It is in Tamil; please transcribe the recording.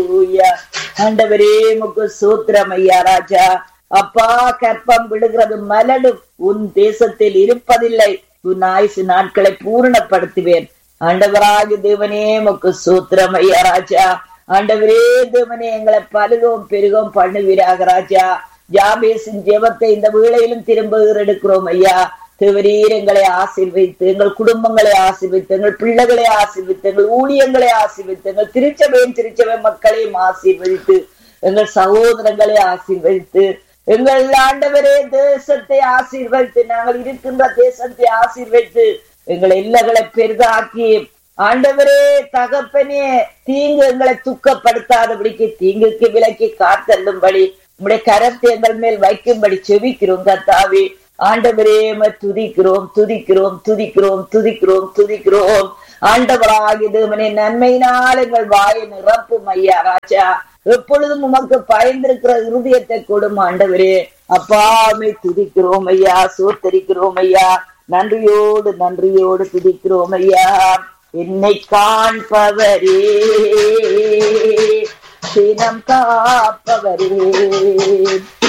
ஹalleluya ஆண்டவரே முக்கு சூத்திரம் ஐயா ராஜா அப்பா கற்பம் விடுகிறது மலடும் உன் தேசத்தில் இருப்பதில்லை உன் ஆயுசு நாட்களை பூரணப்படுத்துவேன் ஆண்டவராக தேவனே முக்கு சூத்திரம் ஐயா ராஜா ஆண்டவரே தேவனே எங்களை பலுகவும் பெருகவும் பண்ணுவீராக ராஜா ஜாபேசின் ஜெபத்தை இந்த வேளையிலும் திரும்ப எடுக்கிறோம் ஐயா தேவரீர் எங்களை ஆசீர்வைத்து எங்கள் குடும்பங்களை ஆசீர்வித்து எங்கள் பிள்ளைகளை ஆசீர்வித்து எங்கள் ஊழியங்களை ஆசீர்வித்து எங்கள் திருச்சபையின் திருச்சபை மக்களையும் ஆசீர்வதித்து எங்கள் சகோதரங்களை ஆசீர்வதித்து எங்கள் ஆண்டவரே தேசத்தை ஆசீர்வதித்து நாங்கள் இருக்கின்ற தேசத்தை ஆசீர்வதித்து எங்கள் எல்லைகளை பெரிதாக்கி ஆண்டவரே தகப்பனே தீங்கு எங்களை துக்கப்படுத்தாதபடிக்கு தீங்குக்கு விலக்கி காத்தள்ளும்படி உங்களுடைய கரத்தை எங்கள் மேல் வைக்கும்படி செவிக்கிறோம் கத்தாவே ஆண்டவரே உம்மை துதிக்கிறோம் துதிக்கிறோம் துதிக்கிறோம் துதிக்கிறோம் துதிக்கிறோம் ஆண்டவராகி தேவனே நன்மையினால் எங்கள் வாயை நிரப்பும் ஐயா ராஜா எப்பொழுதும் உமக்கு பயந்திருக்கிற இருதயத்தை கொடும் ஆண்டவரே அப்பாமை துதிக்கிறோம் ஐயா சோத்தரிக்கிறோம் ஐயா நன்றியோடு நன்றியோடு துதிக்கிறோம் ஐயா என்னை காண்பவரே தினம் காப்பவரே